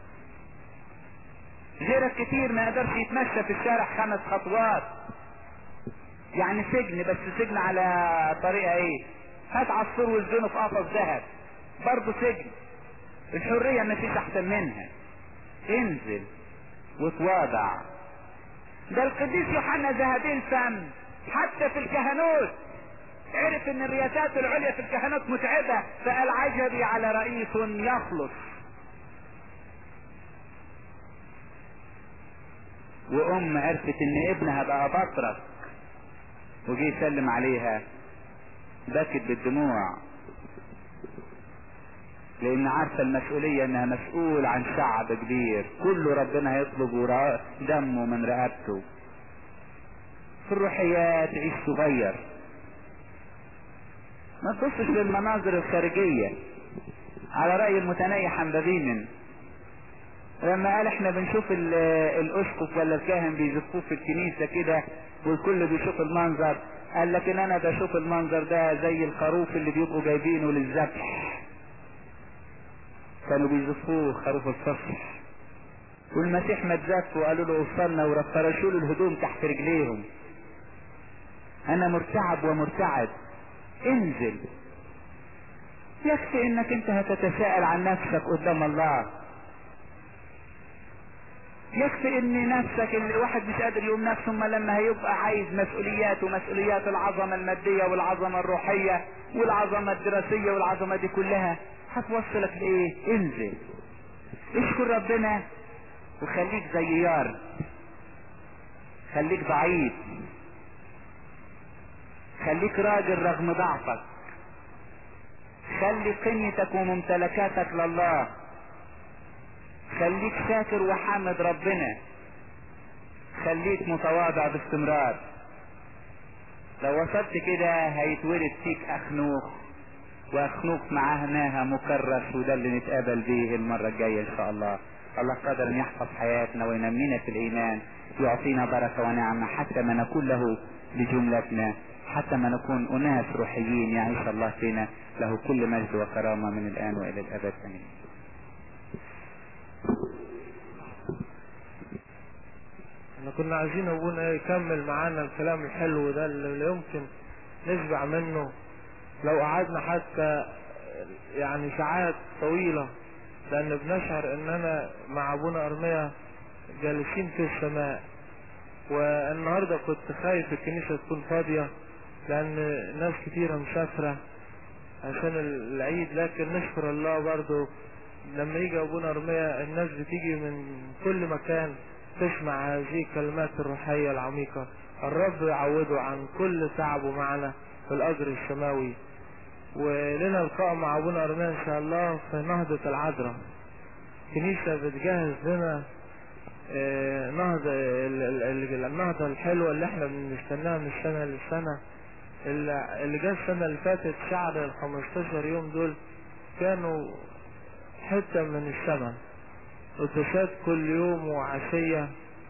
غيرك كتير ما يقدرش يتمشى في الشارع خمس خطوات يعني سجن بس سجن على طريقة ايه هات عصفور وزنه في قفص ذهب برضه سجن الحرية ما فيش احسن منها انزل وتواضع ده القديس يوحنا ذهبي الفم حتى في الكهنوت عرف ان الرياسات العليا في الكهنوت متعبة فقال عجبي على رئيس يخلص وام عرفت ان ابنها بقى بطرك وجي يسلم عليها بكت بالدموع لان عارفة المسؤولية انها مسؤول عن شعب كبير كله ربنا هيطلب دمه من رقبته في الروحيات عيش صغير ما تبصش للمناظر الخارجية على رأي المتنيح حنبذين لما قال احنا بنشوف الاسقف ولا الكاهن بيزفوه في الكنيسة كده والكل بيشوف المنظر قال لكن انا بشوف المنظر ده زي الخروف اللي بيبقوا جايبينه للذبح كانوا بيزفوه خروف الفصح والمسيح ما اتزف وقالوا له وصلنا ورفرشوا له الهدوم تحت رجليهم انا مرتعب ومرتعب انزل يكفي انك انت هتتساءل عن نفسك قدام الله يكفي ان نفسك الواحد مش قادر يقوم نفسه اما لما هيبقى عايز مسؤوليات ومسؤوليات العظمه الماديه والعظمه الروحيه والعظمه الدراسيه والعظمه دي كلها هتوصلك لايه؟ انزل اشكر ربنا وخليك زي يار خليك ضعيف خليك راجل رغم ضعفك خلي قنيتك وممتلكاتك لله خليك شاكر وحامد ربنا خليك متواضع باستمرار لو وصلت كده هيتولد فيك اخنوخ واخنوخ معناها مكرس وده اللي نتقابل بيه المرة الجاية ان شاء الله الله قادر ان يحفظ حياتنا وينمينا في الايمان ويعطينا بركة ونعمة حتى ما نكون له بجملتنا حتى ما نكون اناس روحيين يعيش الله فينا له كل مجد وكرامة من الان والى الابد امين احنا كنا عايزين ابونا يكمل معانا الكلام الحلو ده اللي يمكن نشبع منه لو قعدنا حتى يعني ساعات طويلة لان بنشعر اننا مع ابونا ارميا جالسين في السماء والنهاردة كنت خايف الكنيسة تكون فاضية لان ناس كتيرة مسافرة عشان العيد لكن نشكر الله برضو لما يجي ابونا ارميا الناس بتيجي من كل مكان تسمع هذه الكلمات الروحية العميقة الرب يعوضه عن كل تعبه معنا في الاجر السماوي ولنا لقاء مع ابونا ارميا ان شاء الله في نهضة العذراء كنيسة بتجهز لنا آه نهضة النهضة الحلوة اللي احنا بنستناها من السنة للسنة اللي جه السنة اللي فاتت شعر ال 15 يوم دول كانوا حتة من السماء قداسات كل يوم وعشية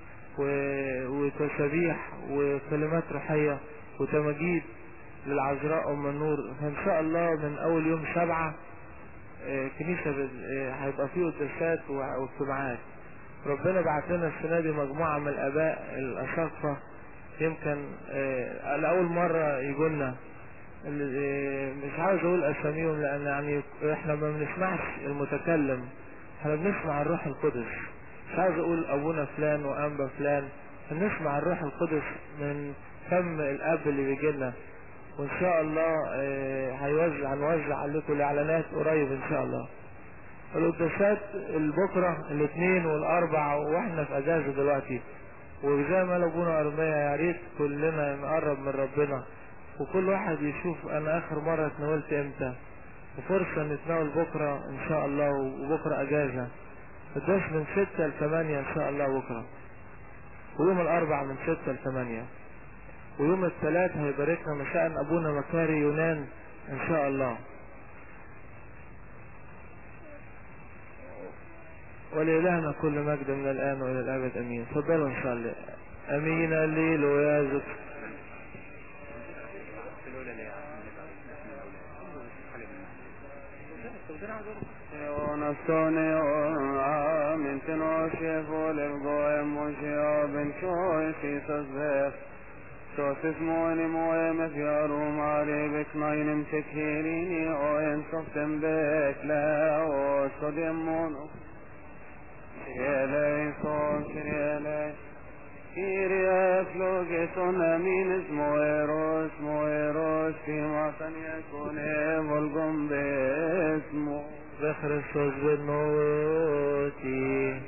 وتسابيح وكلمات روحية وتماجيد للعذراء ام النور فان شاء الله من اول يوم سبعة كنيسة هيبقى فيه قداسات واجتماعات ربنا بعت لنا السنة دي مجموعة من الاباء الاشقة يمكن لأول مرة يقولنا مش عاوز اقول اساميهم لان يعني احنا ما بنسمعش المتكلم احنا بنسمع الروح القدس مش عاوز اقول ابونا فلان وانبا فلان بنسمع الروح القدس من فم الاب اللي بيجي لنا وان شاء الله هيوزع هنوزع عليكم الاعلانات قريب ان شاء الله القداسات البكرة الاثنين والاربع واحنا في اجازة دلوقتي وزي ما ابونا ارميا يا ريت كلنا نقرب من ربنا وكل واحد يشوف انا اخر مرة اتناولت امتى وفرصة نتناول بكرة ان شاء الله وبكرة اجازة الدرس من ستة لثمانية ان شاء الله بكرة ويوم الاربع من ستة لثمانية ويوم الثلاث هيباركنا مساء ابونا مكاري يونان ان شاء الله ولإلهنا كل مجد من الآن وإلى الأبد أمين تفضلوا نصلي أمين الليل ويا ذكر ونصوني من تنوشي فول القوي موشي وبن شوي في تصبيح شو تسموني موي مفيارو ماري بك ناين متكهيريني وين صفتم بك لا وصد يمونو شريالي صوم شريالي كيريا فلوجتون امين اسمه ايروس اسمه ايروس في مكان يكون والقم باسمه بخرسوس بالنوتي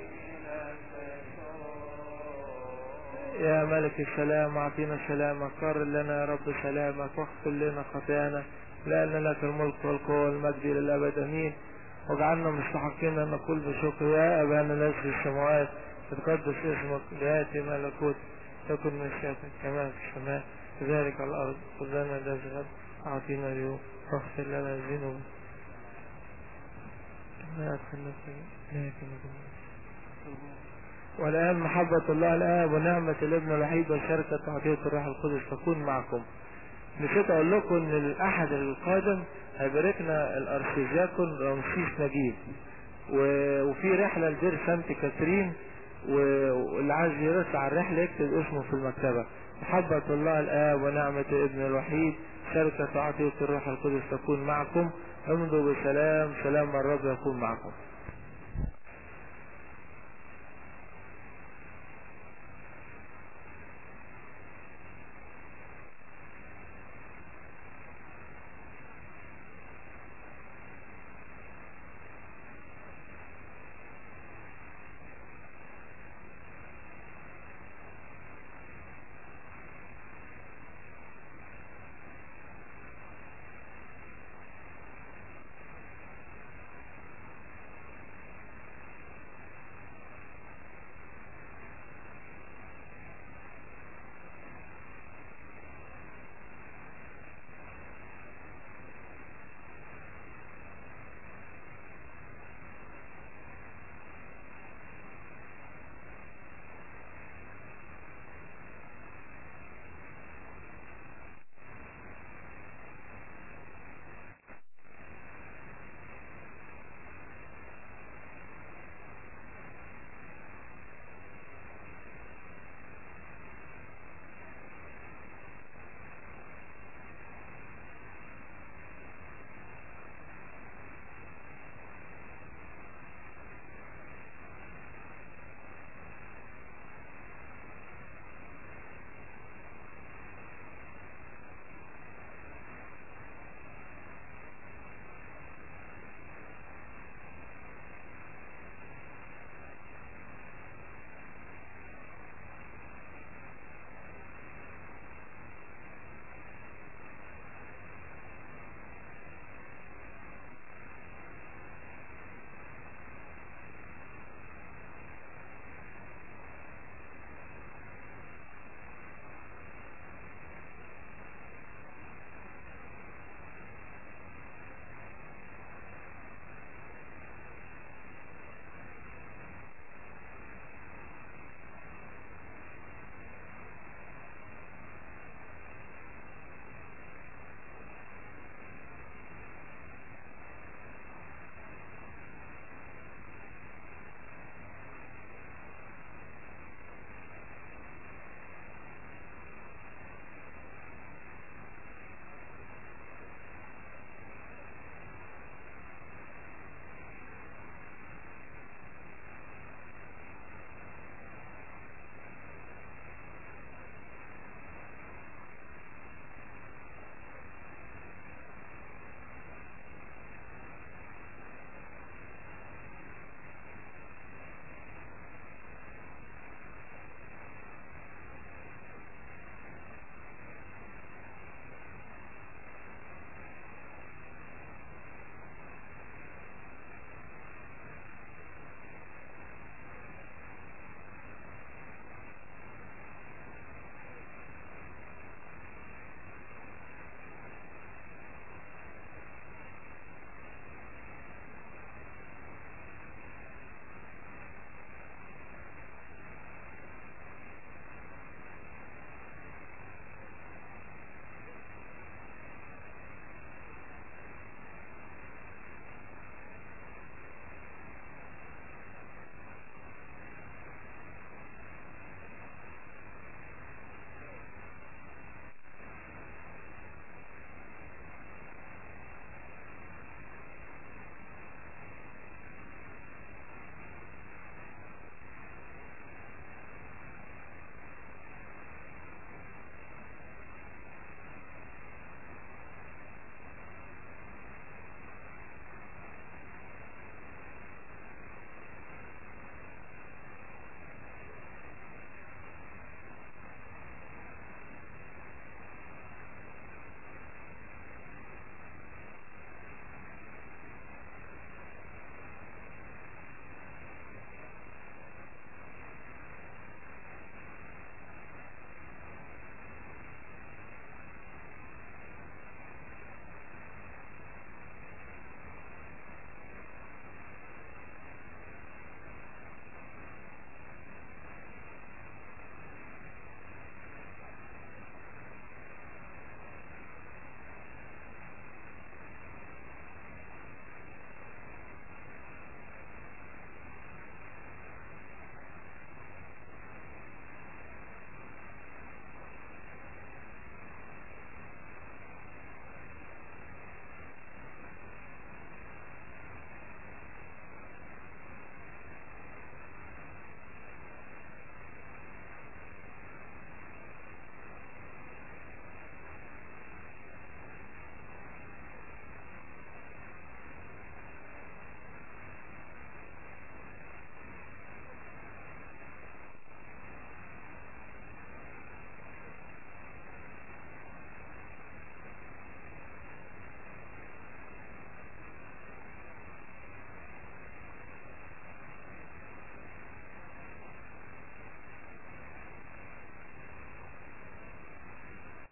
يا ملك السلام اعطينا سلامك قرر لنا يا رب سلامك واغفر لنا خطايانا لان لك الملك والقوه والمجد للابد امين واجعلنا مستحقين ان نقول بشكر يا ابانا الذي في السماوات تقدس اسمك لياتي ملكوت تكن مشيئتك كما في السماء كذلك على الارض خذنا الذي غد اعطينا اليوم واغفر لنا الذنوب لا تخلنا في لا يكن والآن محبة الله الآب ونعمة الابن الوحيد وشركة عطية الروح القدس تكون معكم نسيت أقول لكم إن الأحد القادم هيباركنا الأرشيدياكون رمسيس نجيب و- وفي رحلة لدير سانت كاترين و- واللي عايز يطلع الرحلة يكتب اسمه في المكتبة محبة الله الآب ونعمة الابن الوحيد شركة عطية الروح القدس تكون معكم امضوا بسلام سلام الرب يكون معكم